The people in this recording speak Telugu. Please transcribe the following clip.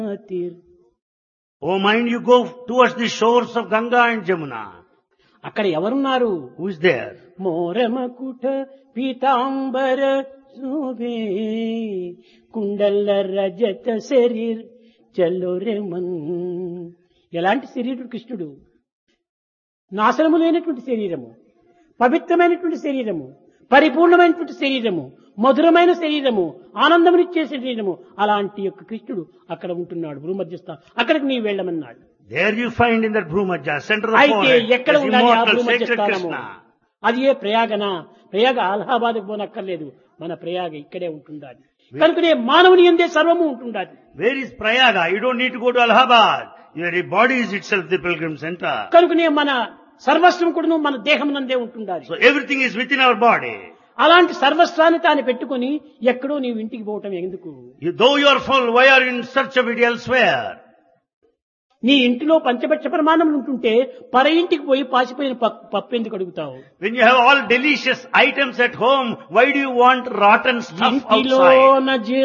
తీర్ Oh mind, you go towards the shores of Ganga and Jamuna. అక్కడ ఎవరున్నారు Who is there? మోరమకుట పీతాంబర శోభే కుండల రజత శరీర్ చల్లోరెమన్ ఎలాంటి శరీరుడు కృష్ణుడు నాశనము లేనటువంటి శరీరము పవిత్రమైనటువంటి శరీరము పరిపూర్ణమైనటువంటి శరీరము మధురమైన శరీరము ఆనందమునిచ్చే శరీరము అలాంటి యొక్క కృష్ణుడు అక్కడ ఉంటున్నాడు భూమధ్యస్థ అక్కడికి నీవు వెళ్ళమన్నాడు There you find in that Bhumajja, center of the అయితే forehead, ఎక్కడ this ఉండాలి ఆ immortal భూమధ్య sacred స్థానము Krishna. అది ఏ ప్రయాగన ప్రయాగ అలహాబాద్కు పోనక్కర్లేదు మన ప్రయాగ ఇక్కడే ఉంటుండాలి కనుకనే మానవుని ఎందే సర్వము ఉంటుండాలి Where is Prayaga? You don't need to go to Allahabad. Your body is itself the pilgrim center. కనుకనే మన సర్వస్వం కూడాను మన దేహం నందే ఉంటుండాలి So everything is within our body. అలాంటి సర్వస్వాన్ని తాను పెట్టుకొని ఎక్కడో నీవు ఇంటికి పోవటం ఎందుకు You, though you are full, why are you in search of it elsewhere? నీ ఇంటిలో పంచపక్ష ప్రమాణం ఉంటుంటే పర ఇంటికి పోయి పాసిపోయిన ప- పప్పు ఎందుకు అడుగుతావు When you have all delicious items at home, why do you want rotten stuff outside? ఇంటిలోన